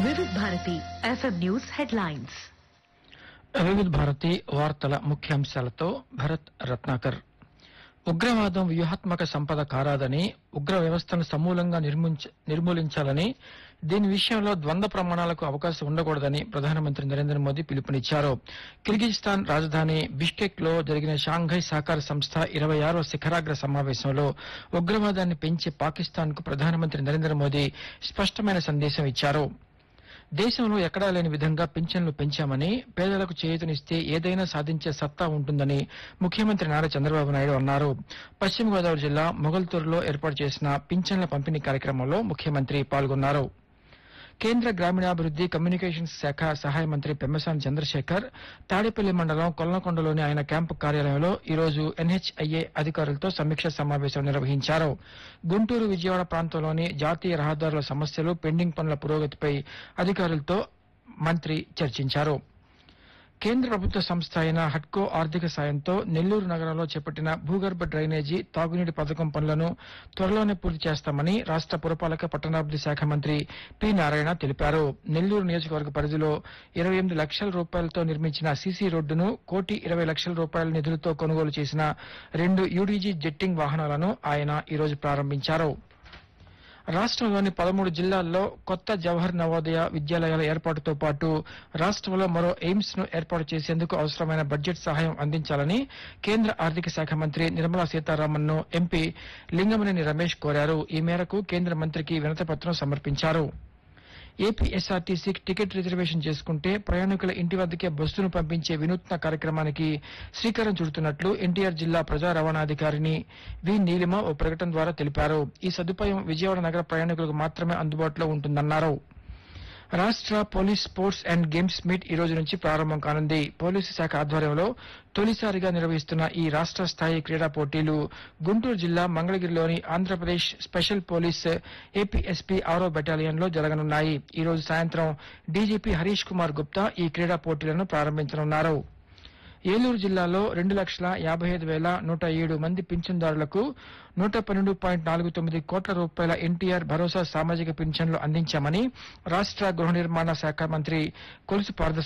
వివిధ Bharati FM news headlines వివిధ భారతి వార్తల ముఖ్యాంశాలతో భరత్ రత్నాకర్ ఉగ్రవాదం వ్యూహాత్మక సంపద కారాదని ఉగ్ర వ్యవస్థను సమూలంగా నిర్మించ- నిర్మూలించాలని దీని విషయంలో ద్వంద్వ ప్రమాణాలకు అవకాశం ఉండకూడదని ప్రధానమంత్రి నరేంద్ర మోదీ పిలుపునిచ్చారు కిర్గిజిస్తాన్ రాజధాని బిష్కెక్ లో జరిగిన షాంఘై సహకార సంస్థ ఇరవై ఆరో శిఖరాగ్ర సమావేశంలో ఉగ్రవాదాన్ని పెంచే పాకిస్తాన్ కు ప్రధానమంత్రి నరేంద్ర మోదీ స్పష్టమైన సందేశం ఇచ్చారు దేశంలో ఎక్కడా లేని విధంగా పింఛన్లు పెంచామని పేదలకు చేయూతనిస్తే ఏదైనా సాధించే సత్తా ఉంటుందని ముఖ్యమంత్రి నారా చంద్రబాబు నాయుడు అన్నారు పశ్చిమ గోదావరి జిల్లా మొగల్తూరులో ఏర్పాటు చేసిన పింఛన్ల పంపిణీ కార్యక్రమంలో ముఖ్యమంత్రి పాల్గొన్నారు కేంద్ర గ్రామీణాభివృద్ది కమ్యూనికేషన్స్ శాఖ సహాయ మంత్రి పెమ్మసాని చంద్రశేఖర్ తాడేపల్లి మండలం కొల్లకొండలోని ఆయన క్యాంపు కార్యాలయంలో ఈ రోజు ఎన్హెచ్ఐఏ అధికారులతో సమీక్ష సమావేశం నిర్వహించారు గుంటూరు విజయవాడ ప్రాంతంలోని జాతీయ రహదారుల సమస్యలు పెండింగ్ పనుల పురోగతిపై అధికారులతో మంత్రి చర్చించారు కేంద్ర ప్రభుత్వ సంస్థ అయిన హట్కో ఆర్థిక సాయంతో నెల్లూరు నగరంలో చేపట్టిన భూగర్భ డ్రైనేజీ తాగునీటి పథకం పనులను త్వరలోనే పూర్తి చేస్తామని రాష్ట పురపాలక పట్టణాభివృద్ది శాఖ మంత్రి పి నారాయణ తెలిపారు నెల్లూరు నియోజకవర్గ పరిధిలో ఇరవై ఎనిమిది లక్షల రూపాయలతో నిర్మించిన సీసీ రోడ్డును కోటి ఇరవై లక్షల రూపాయల నిధులతో కొనుగోలు చేసిన రెండు యూడీజీ జెట్టింగ్ వాహనాలను ఆయన ఈ రోజు ప్రారంభించారు రాష్ట్రంలోని పదమూడు జిల్లాల్లో కొత్త జవహర్ నవోదయ విద్యాలయాల ఏర్పాటుతో పాటు రాష్ట్రంలో మరో ఎయిమ్స్ ను ఏర్పాటు చేసేందుకు అవసరమైన బడ్జెట్ సహాయం అందించాలని కేంద్ర ఆర్థిక శాఖ మంత్రి నిర్మలా సీతారామన్ ను ఎంపీ లింగమనేని రమేష్ కోరారు ఈ మేరకు కేంద్ర మంత్రికి వినతిపత్రం సమర్పించారు ఏపీఎస్ఆర్టీసీ టికెట్ రిజర్వేషన్ చేసుకుంటే ప్రయాణికుల ఇంటి వద్దకే బస్సును పంపించే వినూత్న కార్యక్రమానికి శ్రీకారం చుడుతున్నట్లు ఎన్టీఆర్ జిల్లా ప్రజా రవాణాధికారిని వి నీలిమ ఓ ప్రకటన ద్వారా తెలిపారు ఈ సదుపాయం విజయవాడ నగర ప్రయాణికులకు మాత్రమే అందుబాటులో ఉంటుందన్నారు రాష్ట్ర police sports and games meet ఈ రోజు నుంచి ప్రారంభం కానుంది పోలీసు శాఖ ఆధ్వర్యంలో తొలిసారిగా నిర్వహిస్తున్న ఈ రాష్ట్ర స్థాయి క్రీడా పోటీలు గుంటూరు జిల్లా మంగళగిరిలోని ఆంధ్రప్రదేశ్ స్పెషల్ పోలీస్ ఏపీఎస్పీ ఆరో బెటాలియన్ లో జరగనున్నాయి ఈ రోజు సాయంత్రం డీజీపీ హరీష్ కుమార్ గుప్తా ఈ క్రీడా పోటీలను ప్రారంభించనున్నారు ఏలూరు జిల్లాలో రెండు లక్షల యాభై ఐదు వేల నూట ఏడు మంది పింఛన్దారులకు నూట పన్నెండు పాయింట్ నాలుగు తొమ్మిది కోట్ల రూపాయల ఎన్టీఆర్ భరోసా సామాజిక పింఛన్లు అందించామని రాష్ట్ర గృహ నిర్మాణ శాఖ మంత్రి కొలుసు పార్థ